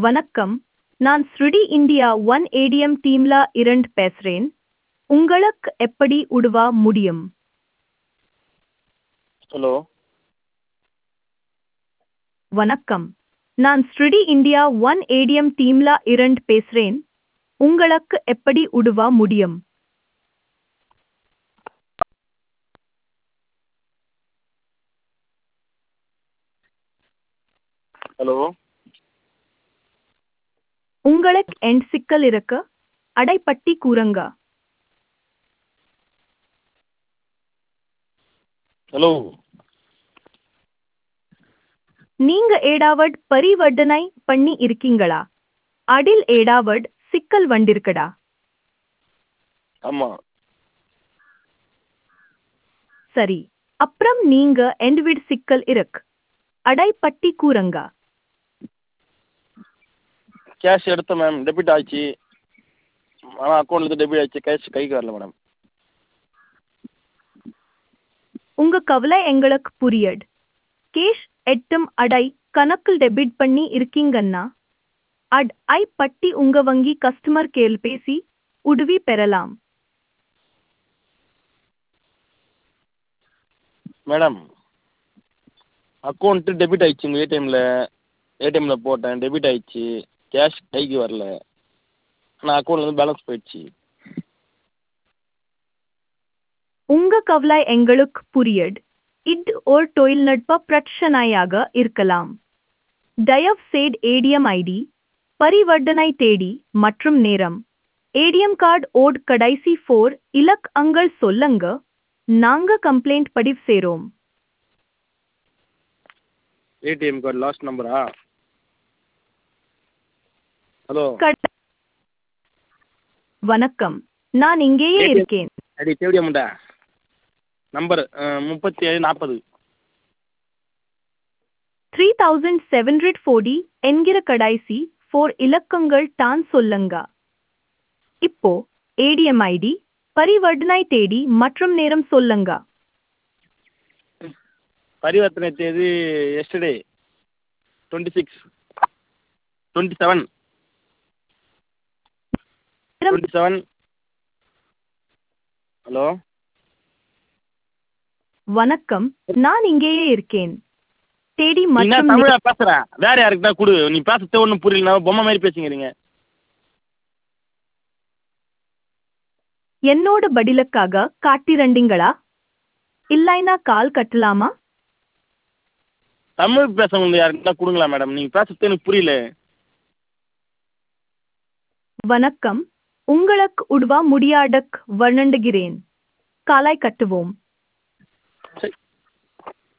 வணக்கம் நான் ஸ்ருடி இந்தியா ஒன் ஏடிஎம் டீம்ல இருந்து பேசுறேன் உங்களுக்கு எப்படி உதவ முடியும் ஹலோ வணக்கம் நான் ஸ்ருடி இந்தியா ஒன் ஏடிஎம் டீம்ல இருந்து பேசுறேன் உங்களுக்கு எப்படி உதவ முடியும் ஹலோ உங்களுக்கு எண்ட் சிக்கல் இருக்கு அடைப்பட்டி கூறுங்க ஹலோ நீங்க ஏடாவட் பரிவர்த்தனை பண்ணி இருக்கீங்களா அடில் ஏடாவட் சிக்கல் வந்திருக்கடா ஆமாம் சரி அப்புறம் நீங்க எண்ட்விட் சிக்கல் இருக்கு அடைப்பட்டி கூறுங்க கேஷ் எடுத்தேன் மேம் டெபிட் ஆச்சு ஆனால் அக்கௌண்ட்லேருந்து டெபிட் ஆச்சு கேஷ் கைக்கு வரல மேடம் உங்க கவலை எங்களுக்கு புரியட் கேஷ் எட்டும் அடை கணக்கில் டெபிட் பண்ணி இருக்கீங்கன்னா அட் ஐ பட்டி உங்க வங்கி கஸ்டமர் கேர் பேசி உதவி பெறலாம் மேடம் அக்கௌண்ட்டு டெபிட் ஆயிடுச்சு உங்கள் ஏடிஎம்மில் ஏடிஎம்மில் போட்டேன் டெபிட் ஆயிடுச்சு கேஷ் கைக்கு வரல ஆனால் அக்கௌண்ட்லேருந்து பேலன்ஸ் போயிடுச்சு உங்க கவலை எங்களுக்கு புரியட் இது ஒரு தொழில்நுட்ப பிரச்சனையாக இருக்கலாம் தயவு செய்து ஏடிஎம் ஐடி பரிவர்த்தனை தேதி மற்றும் நேரம் ஏடிஎம் கார்டு ஓட் கடைசி ஃபோர் இலக்கங்கள் சொல்லுங்க நாங்க கம்ப்ளைண்ட் பதிவு செய்றோம் ஏடிஎம் கார்டு லாஸ்ட் நம்பரா ஹலோ கட- வணக்கம் நான் இங்கேயே ATM இருக்கேன் அடி தேவடி அமௌண்ட்டா நம்பர் முப்பத்தி ஏழு நாற்பது three thousand seven hundred forty என்கிற கடைசி ஃபோர் இலக்கங்கள் தான் சொல்லுங்க இப்போ ஏடிஎம் ஐடி பரிவர்த்தனை தேதி மற்றும் நேரம் சொல்லுங்க பரிவர்த்தனை தேதி yesterday twenty six twenty seven நேரம் டுவெண்ட்டி செவன் ஹலோ வணக்கம் நான் இங்கேயே இருக்கேன் தேதி நீ என்ன மற்றும் தமிழா பேசுற வேற யாருக்கு தான் கொடு நீ பேசுறதே ஒன்றும் புரியல பொம்மை மாதிரி பேசுங்கிறீங்க என்னோட பதிலுக்காக காட்டிரண்டிங்களா இல்லைனா கால் கட்டலாமா தமிழ் பேசவங்க யாருக்கு தான் கொடுங்களா மேடம் நீங்கள் பேசுறது எனக்கு புரியல வணக்கம் உங்களுக்கு உதவ முடியாதக் வர்ணண்டுகிறேன் காலை கட்டுவோம்